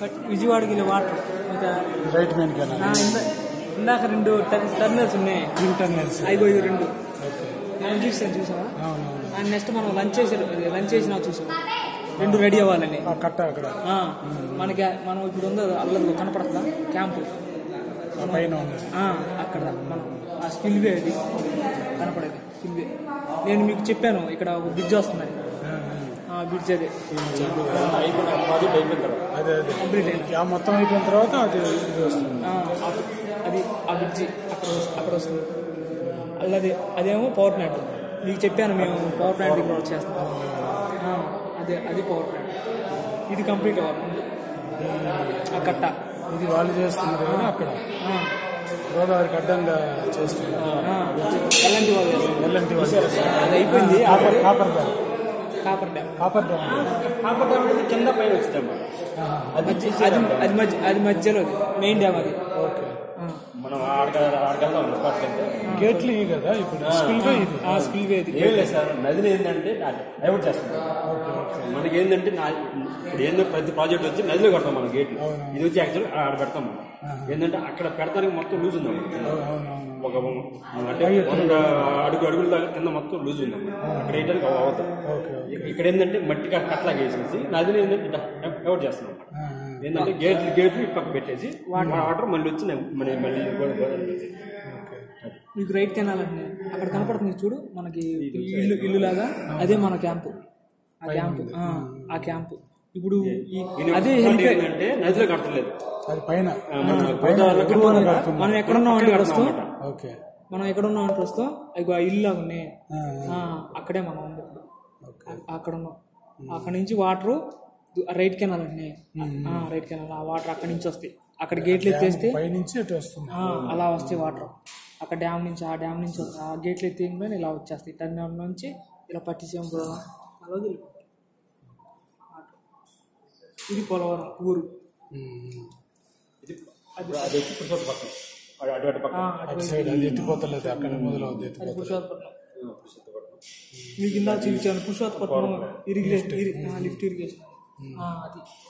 But విజయవాడకి వెళ్ళే water ఇంకా రైట్ మెయిన్ కెనాల్ ఆ, ఇందా- ఇందాక రెండు టెర్- టెర్మినల్స్ ఉన్నాయి ఇంటర్నల్స్ అయిగో ఇవి రెండు ఓకే మనం చూసాను చూసావా అవునవును అండ్ నెక్స్ట్ మనం లంచ్ చేసి లంచ్ చేసినా చూసాం రెండు రెడీ అవ్వాలని ఆ కట్ట అక్కడ ఆ, మనకి మనం ఇప్పుడు ఉందో అల్లదు కనపడుతుందా క్యాంపు ఆ పైన ఉంది ఆ, అక్కడ మనం ఆ స్పిల్వే అది కనపడేది స్పిల్వే నేను మీకు చెప్పాను ఇక్కడ ఒక బ్రిడ్జ్ వస్తుందని ఆ, ఆ బ్రిడ్జ్ అదే అయిపోయిన ప్రాజెక్ట్ అయిపోయిన తర్వాత ఆ. అదే అదే కంప్లీట్ అయింది ఆ మొత్తం అయిపోయిన తర్వాత అది ఇది వస్తుంది ఆ, ఆ- అది ఆ బ్రిడ్జి అక్కడ వస్- అక్కడ వస్తుంది అల్లది అదేమో పవర్ ప్లాంట్ మీకు చెప్పాను మేము పవర్ ప్లాంట్ ఇక్కడ వచ్చేస్తాం ఆ, అదే అది పవర్ ప్లాంట్ ఇది కంప్లీట్ అవ్వాలి ముందు. ఆ కట్ట ఇది వాళ్ళు చేస్తున్నారు కదా అక్కడ ఆ, గోదావరికి అడ్డంగా చేస్తున్నారు ఆ, ఎలాంటి వాళ్ళు చేస్తారు? ఎల్ఎన్టీ వాళ్ళు చేస్తున్నారు. అది అయిపోయింది coffer coffer dam coffer dam coffer dam coffer dam అనేది కింద పైన వచ్చిందమ్మా అది అది అది అది మధ్య అది మధ్యలో అది మెయిన్ డ్యామ్ అది ఓకే ఆ. మనం ఆడక ఆడకెళ్తాం స్పాట్కి వెళ్తే గేట్లు ఇవి కదా ఇప్పుడు స్పిల్వే ఇది ఆ స్పిల్వే అది ఏం లేదు సార్ నదిని ఏంటంటే డైవర్ట్ చేస్తుంది ఓకే ఓకే మనకి ఏంటంటే నా ఇప్పుడు ఏందో ప్రతి ప్రాజెక్ట్ వచ్చి నదిలో కొడతాం మనం గేట్లు ఇది వచ్చి యాక్చువల్ ఆడ పెడతాం మనం ఏంటంటే అక్కడ పెడతానికి మొత్తం లూజ్ ఉంది అన్నమాట. అవునవును ఒక అంటే వంద అడుగు అడుగుల దాకా కింద మొత్తం లూజ్ ఉంది అన్నమాట. అక్కడ వేయడానికి అవుతుంది ఓకే ఇక్కడ ఏంటంటే మట్టి కట్లా వేసేసి నదిని ఏంటంటే డైవర్ట్ చేస్తున్నాం ఆ, ఏంటంటే గేట్లు గేట్లు ఈ పక్క పెట్టేసి వాటర్ మళ్ళీ వచ్చి మళ్ళీ మళ్ళీ గోడ- గోదావరి వచ్చి. ఓకే మీకు రైట్ కెనాల్ అంటే అక్కడ కనపడుతుంది చూడు మనకి ఇల్లు ఇల్లు లాగా అదే మన క్యాంపు ఆ క్యాంపు ఆ, ఆ క్యాంపు ఇప్పుడు ఈ- అదే ఇంకోటి హెలిప్యాడ్ ఏంటంటే నదిలో కట్టలేదు అది పైన ఆ, మన గోదావరిలో ఇప్పుడు మనం- మనం ఎక్కడున్నాం అంటే ప్రస్తుతం ఓకే మనం ఎక్కడున్నాం అంటే ప్రస్తుతం ఇగో ఆ ఇల్లు లాగా ఉన్నాయి ఆ, ఆ, అక్కడే మనం ఉంది ఇప్పుడు. ఓకే ఆ- అక్కడ ఉన్నాం అక్కడ నుంచి వాటర్ రైట్ కెనాల్ అండి రైట్ కెనాల్ ఆ వాటర్ అక్కడ నుంచి వస్తాయి అక్కడ గేట్లు ఎత్తేస్తే పైనుంచి అటు వస్తుంది ఆ, అలా వస్తాయి వాటర్ అక్కడ డ్యామ్ నుంచి ఆ డ్యామ్ నుంచి వస్తాయి. ఆ గేట్లు ఎత్తేయగానే ఇలా వచ్చేస్తాయి టర్మినల్ నుంచి ఇలా పట్టించాం కూడా అలా వదిలిపోతాయి. ఇది పోలవరం ఊరు ఉమ్. ఇది అది అది వచ్చి పురుషోత్త పక్కన అటు అటు అటు పక్కన ఆ, అటు అటు సైడ్ అది ఎత్తిపోతలేదు అక్కడ మొదలవుద్ది అది ఎత్తిపోతలేదు పురుషోత్పట్నం పురుషోత్త పక్కన మీకు ఇందా చూపించాను పురుషోత్పట్నం ఇరిగేషన్ లిఫ్ట్ ఇరిగేషన్ ఆ, అది